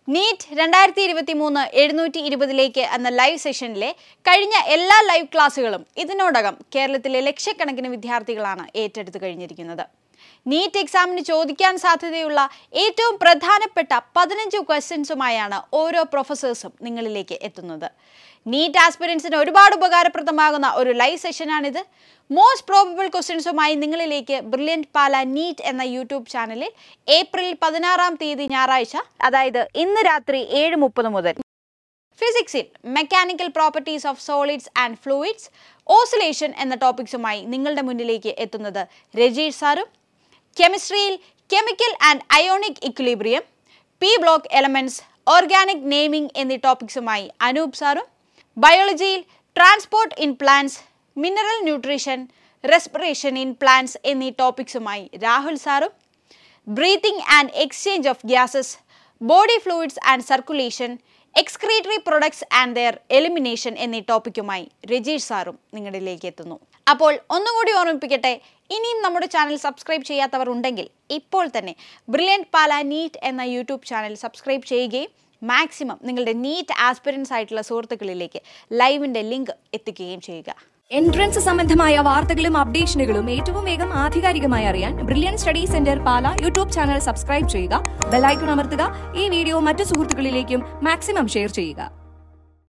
NEET രണ്ടായിരത്തി ഇരുപത്തി മൂന്ന് എഴുന്നൂറ്റി ഇരുപതിലേക്ക് എന്ന ലൈവ് സെഷനിലെ കഴിഞ്ഞ എല്ലാ ലൈവ് ക്ലാസ്സുകളും ഇതിനോടകം കേരളത്തിലെ ലക്ഷക്കണക്കിന് വിദ്യാർത്ഥികളാണ് ഏറ്റെടുത്തു കഴിഞ്ഞിരിക്കുന്നത് നീറ്റ് എക്സാമിന് ചോദിക്കാൻ സാധ്യതയുള്ള ഏറ്റവും പ്രധാനപ്പെട്ട പതിനഞ്ച് ക്വസ്റ്റ്യൻസുമായാണ് ഓരോ പ്രൊഫസേഴ്സും നിങ്ങളിലേക്ക് എത്തുന്നത് നീറ്റ് ആസ്പിരൻസിന് ഒരുപാട് ഉപകാരപ്രദമാകുന്ന ഒരു ലൈവ് സെഷനാണിത് മോസ്റ്റ് പ്രോബബിൾ ക്വസ്റ്റ്യൻസുമായി നിങ്ങളിലേക്ക് ബ്രില്യൻറ്റ് പാല നീറ്റ് എന്ന യൂട്യൂബ് ചാനലിൽ ഏപ്രിൽ പതിനാറാം തീയതി ഞായറാഴ്ച അതായത് ഇന്ന് രാത്രി ഏഴ് മുപ്പത് മുതൽ ഫിസിക്സിൽ mechanical properties of solids and fluids oscillation എന്ന ടോപ്പിക്സുമായി നിങ്ങളുടെ മുന്നിലേക്ക് എത്തുന്നത് രജീഷ് സാറും കെമിസ്ട്രിയിൽ chemical and ionic equilibrium P block elements organic naming എന്നീ ടോപ്പിക്സുമായി അനൂപ് സാറും ബയോളജിയിൽ transport in plants mineral nutrition respiration in plants എന്നീ ടോപ്പിക്സുമായി രാഹുൽ സാറും breathing and exchange of gases body fluids and circulation excretory products and their elimination എന്നീ ടോപ്പിക്കുമായി രജീഷ് സാറും നിങ്ങളിലേക്ക് എത്തുന്നു അപ്പോൾ ഒന്നുകൂടി ഓർമ്മിപ്പിക്കട്ടെ ഇനിയും നമ്മുടെ ചാനൽ സബ്സ്ക്രൈബ് ചെയ്യാത്തവർ ഉണ്ടെങ്കിൽ ഇപ്പോൾ തന്നെ ബ്രില്യൻറ്റ് പാല നീറ്റ് എന്ന യൂട്യൂബ് ചാനൽ സബ്സ്ക്രൈബ് ചെയ്യുകയും മാക്സിമം നിങ്ങളുടെ നീറ്റ് ആസ്പിരൻസ് ആയിട്ടുള്ള സുഹൃത്തുക്കളിലേക്ക് ലൈവിൻ്റെ ലിങ്ക് എത്തിക്കുകയും ചെയ്യുക എൻട്രൻസ് സംബന്ധമായ വാർത്തകളും അപ്ഡേഷനുകളും ഏറ്റവും വേഗം ആധികാരികമായി അറിയാൻ brilliant study centre Pala YouTube channel subscribe ചെയ്യുക ബെലൈക്കൺ അമർത്തുക ഈ വീഡിയോ മറ്റു സുഹൃത്തുക്കളിലേക്കും മാക്സിമം ഷെയർ ചെയ്യുക